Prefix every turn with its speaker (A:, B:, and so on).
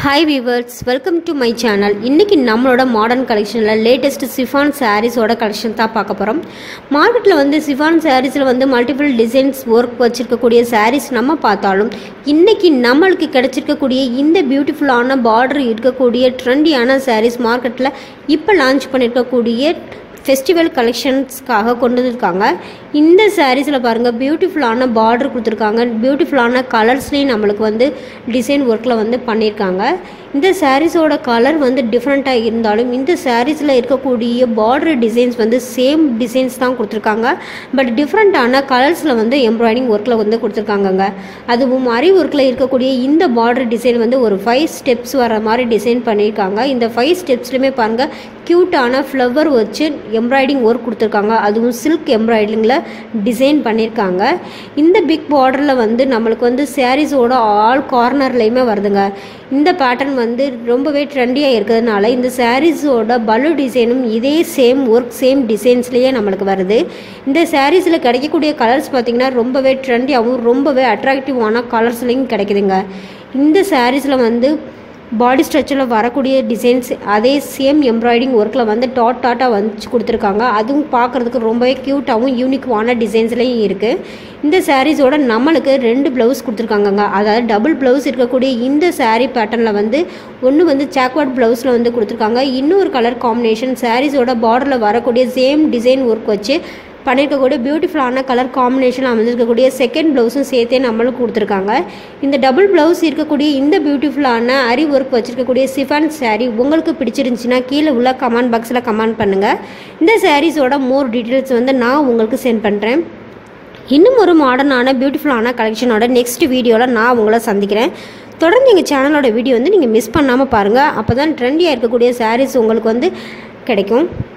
A: hi viewers welcome to my channel இன்றைக்கி நம்மளோட modern கலெக்ஷனில் லேட்டஸ்ட் சிஃபான் சாரீஸோட கலெக்ஷன் தான் பார்க்க போகிறோம் மார்க்கெட்டில் வந்து சிஃபான் சாரீஸில் வந்து மல்டிபிள் டிசைன்ஸ் ஒர்க் வச்சுருக்கக்கூடிய சாரீஸ் நம்ம பார்த்தாலும் இன்றைக்கி நம்மளுக்கு கிடைச்சிருக்கக்கூடிய இந்த பியூட்டிஃபுல்லான பார்டர் இருக்கக்கூடிய ட்ரெண்டியான சாரீஸ் மார்க்கெட்டில் இப்போ லான்ச் பண்ணியிருக்கக்கூடிய ஃபெஸ்டிவல் கலெக்ஷன்ஸ்க்காக கொண்டு வந்திருக்காங்க இந்த சாரீஸில் பாருங்கள் பியூட்டிஃபுல்லான பார்டர் கொடுத்துருக்காங்க பியூட்டிஃபுல்லான கலர்ஸ்லேயும் நம்மளுக்கு வந்து டிசைன் ஒர்க்கில் வந்து பண்ணியிருக்காங்க இந்த சாரீஸோட கலர் வந்து டிஃப்ரெண்ட்டாக இருந்தாலும் இந்த சாரீஸில் இருக்கக்கூடிய பார்டர் டிசைன்ஸ் வந்து சேம் டிசைன்ஸ் தான் கொடுத்துருக்காங்க பட் டிஃப்ரெண்ட்டான கலர்ஸில் வந்து எம்ப்ராய்டிங் ஒர்க்கில் வந்து கொடுத்துருக்காங்கங்க அதுவும் அரி ஒர்க்கில் இருக்கக்கூடிய இந்த பார்டர் டிசைன் வந்து ஒரு ஃபைவ் ஸ்டெப்ஸ் வர மாதிரி டிசைன் பண்ணியிருக்காங்க இந்த ஃபைவ் ஸ்டெப்ஸ்லையுமே பாருங்கள் க்யூட்டான ஃப்ளவர் வச்சு எம்ப்ராய்டிங் ஒர்க் கொடுத்துருக்காங்க அதுவும் சில்க் எம்ப்ராய்டிங்கில் டிசைன் பண்ணியிருக்காங்க இந்த பிக் பார்டரில் வந்து நம்மளுக்கு வந்து சாரீஸோட ஆல் கார்னர்லேயுமே வருதுங்க இந்த பேட்டர்ன் வந்து ரொம்பவே ட்ரெண்டியாக இருக்கிறதுனால இந்த சாரீஸோட பலு டிசைனும் இதே சேம் ஒர்க் சேம் டிசைன்ஸ்லேயே நம்மளுக்கு வருது இந்த சாரீஸில் கிடைக்கக்கூடிய கலர்ஸ் பார்த்திங்கன்னா ரொம்பவே ட்ரெண்டியாகவும் ரொம்பவே அட்ராக்டிவான கலர்ஸ்லேயும் கிடைக்குதுங்க இந்த சாரீஸில் வந்து பாடி ஸ்ட்ரக்சரில் வரக்கூடிய டிசைன்ஸ் அதே சேம் எம்ப்ராய்டிங் ஒர்க்கில் வந்து டாட் டாட்டாக வந்து கொடுத்துருக்காங்க அதுவும் பார்க்குறதுக்கு ரொம்பவே க்யூட்டாகவும் யூனிக்வான டிசைன்ஸ்லேயும் இருக்குது இந்த சாரீஸோட நம்மளுக்கு ரெண்டு ப்ளவுஸ் கொடுத்துருக்காங்கங்க அதாவது டபுள் ப்ளவுஸ் இருக்கக்கூடிய இந்த சாரீ பேட்டர்னில் வந்து ஒன்று வந்து சாக்வர்ட் ப்ளவுஸில் வந்து கொடுத்துருக்காங்க இன்னொரு கலர் காம்பினேஷன் சாரீஸோட பார்டரில் வரக்கூடிய சேம் டிசைன் ஒர்க் வச்சு பண்ணியிருக்கக்கூடிய பியூட்டிஃபுல்லான கலர் காம்பினேஷன் அமைஞ்சிருக்கக்கூடிய செகண்ட் ப்ளவுஸும் சேர்த்தே நம்மளுக்கு கொடுத்துருக்காங்க இந்த டபுள் ப்ளவுஸ் இருக்கக்கூடிய இந்த பியூட்டிஃபுல்லான அரி ஒர்க் வச்சுருக்கக்கூடிய சிஃபான் சாரீ உங்களுக்கு பிடிச்சிருந்துச்சின்னா கீழே உள்ள கமெண்ட் பாக்ஸில் கமெண்ட் பண்ணுங்கள் இந்த சாரீஸோட மோர் டீட்டெயில்ஸ் வந்து நான் உங்களுக்கு சென்ட் பண்ணுறேன் இன்னும் ஒரு மாடர்னான பியூட்டிஃபுல்லான கலெக்ஷனோட நெக்ஸ்ட் வீடியோவில் நான் உங்களை சந்திக்கிறேன் தொடர்ந்து எங்கள் சேனலோட வீடியோ வந்து நீங்கள் மிஸ் பண்ணாமல் பாருங்கள் அப்போ தான் ட்ரெண்டியாக இருக்கக்கூடிய சாரீஸ் உங்களுக்கு வந்து கிடைக்கும்